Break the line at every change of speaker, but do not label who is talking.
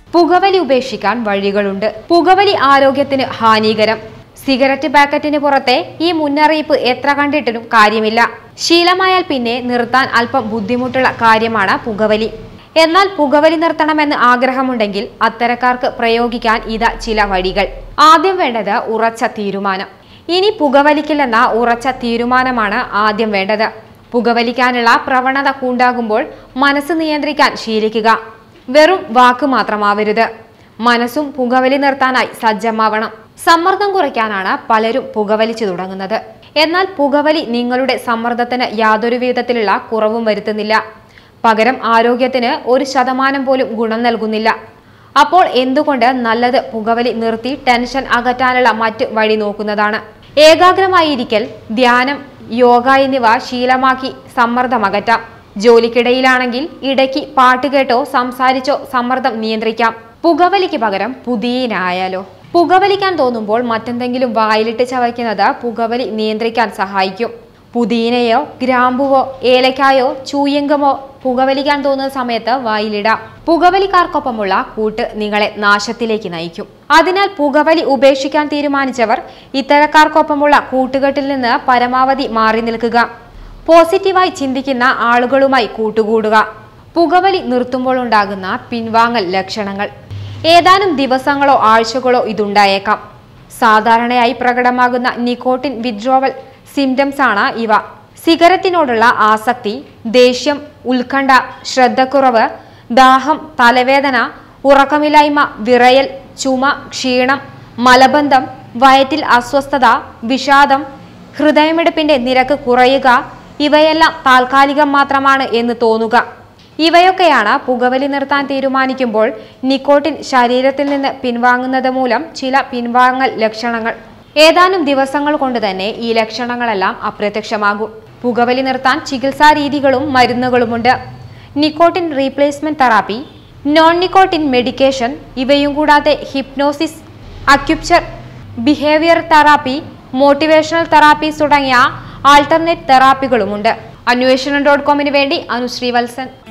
പുകവലി ഉപേക്ഷിക്കാൻ വഴികളുണ്ട് പുകവലി ആരോഗ്യത്തിന് ഹാനികരം സിഗരറ്റ് പാക്കറ്റിന് പുറത്തെ ഈ മുന്നറിയിപ്പ് എത്ര കണ്ടിട്ടും കാര്യമില്ല ശീലമായാൽ പിന്നെ നിർത്താൻ അല്പം ബുദ്ധിമുട്ടുള്ള കാര്യമാണ് പുകവലി എന്നാൽ പുകവലി നിർത്തണമെന്ന് ആഗ്രഹമുണ്ടെങ്കിൽ അത്തരക്കാർക്ക് പ്രയോഗിക്കാൻ ഇതാ ചില വഴികൾ ആദ്യം വേണ്ടത് ഉറച്ച തീരുമാനം ഇനി പുകവലിക്കില്ലെന്ന ഉറച്ച തീരുമാനമാണ് ആദ്യം വേണ്ടത് പുകവലിക്കാനുള്ള പ്രവണത ഉണ്ടാകുമ്പോൾ മനസ്സ് നിയന്ത്രിക്കാൻ ശീലിക്കുക വെറും വാക്ക് മാത്രമാവരുത് മനസ്സും പുകവലി നിർത്താനായി സജ്ജമാവണം സമ്മർദ്ദം കുറയ്ക്കാനാണ് പലരും പുകവലിച്ചു തുടങ്ങുന്നത് എന്നാൽ പുകവലി നിങ്ങളുടെ സമ്മർദ്ദത്തിന് യാതൊരു വിധത്തിലുള്ള കുറവും വരുത്തുന്നില്ല പകരം ആരോഗ്യത്തിന് ഒരു ശതമാനം പോലും ഗുണം നൽകുന്നില്ല അപ്പോൾ എന്തുകൊണ്ട് നല്ലത് പുകവലി നിർത്തി ടെൻഷൻ അകറ്റാനുള്ള മറ്റ് വഴി നോക്കുന്നതാണ് ഏകാഗ്രമായിരിക്കൽ ധ്യാനം യോഗ എന്നിവ ശീലമാക്കി സമ്മർദ്ദം അകറ്റാം ജോലിക്കിടയിലാണെങ്കിൽ ഇടയ്ക്ക് പാട്ട് കേട്ടോ സംസാരിച്ചോ സമ്മർദ്ദം നിയന്ത്രിക്കാം പുകവലിക്ക് പകരം പുതിയനായാലോ പുകവലിക്കാൻ തോന്നുമ്പോൾ മറ്റെന്തെങ്കിലും വായിലിട്ട് ചവയ്ക്കുന്നത് പുകവലി നിയന്ത്രിക്കാൻ സഹായിക്കും പുതിയനയോ ഗ്രാമ്പുവോ ഏലക്കായോ ചൂയങ്കമോ പുകവലിക്കാൻ തോന്നുന്ന സമയത്ത് വായിലിടാം പുകവലിക്കാർക്കൊപ്പമുള്ള കൂട്ട് നിങ്ങളെ നാശത്തിലേക്ക് നയിക്കും അതിനാൽ പുകവലി ഉപേക്ഷിക്കാൻ തീരുമാനിച്ചവർ ഇത്തരക്കാർക്കൊപ്പമുള്ള കൂട്ടുകെട്ടിൽ നിന്ന് പരമാവധി മാറി നിൽക്കുക പോസിറ്റീവായി ചിന്തിക്കുന്ന ആളുകളുമായി കൂട്ടുകൂടുക പുകവലി നിർത്തുമ്പോൾ ഉണ്ടാകുന്ന പിൻവാങ്ങൽ ലക്ഷണങ്ങൾ ഏതാനും ദിവസങ്ങളോ ആഴ്ചകളോ ഇതുണ്ടായേക്കാം സാധാരണയായി പ്രകടമാകുന്ന നിക്കോട്ടിൻ വിഡ്രോവൽ സിംറ്റംസ് ആണ് ഇവ സിഗരറ്റിനോടുള്ള ആസക്തി ദേഷ്യം ഉത്കണ്ഠ ശ്രദ്ധക്കുറവ് ദാഹം തലവേദന ഉറക്കമില്ലായ്മ വിറയൽ ചുമ ക്ഷീണം മലബന്ധം വയറ്റിൽ അസ്വസ്ഥത വിഷാദം ഹൃദയമിടിപ്പിന്റെ നിരക്ക് കുറയുക ഇവയെല്ലാം താൽക്കാലികം മാത്രമാണ് എന്ന് തോന്നുക ഇവയൊക്കെയാണ് പുകവലി നിർത്താൻ തീരുമാനിക്കുമ്പോൾ നിക്കോട്ടിൻ ശരീരത്തിൽ നിന്ന് പിൻവാങ്ങുന്നത് മൂലം ചില പിൻവാങ്ങൽ ലക്ഷണങ്ങൾ ഏതാനും ദിവസങ്ങൾ കൊണ്ട് തന്നെ ഈ ലക്ഷണങ്ങളെല്ലാം അപ്രത്യക്ഷമാകും പുകവലി നിർത്താൻ ചികിത്സാ രീതികളും മരുന്നുകളുമുണ്ട് nicotine replacement therapy non nicotine medication ഇവയും കൂടാതെ hypnosis acupuncture behaviour therapy motivational therapies തുടങ്ങിയ ആൾട്ടർനേറ്റ് തെറാപ്പികളുമുണ്ട് അന്വേഷണം ഡോട്ട് കോമിന് വേണ്ടി അനുശ്രീ വത്സൻ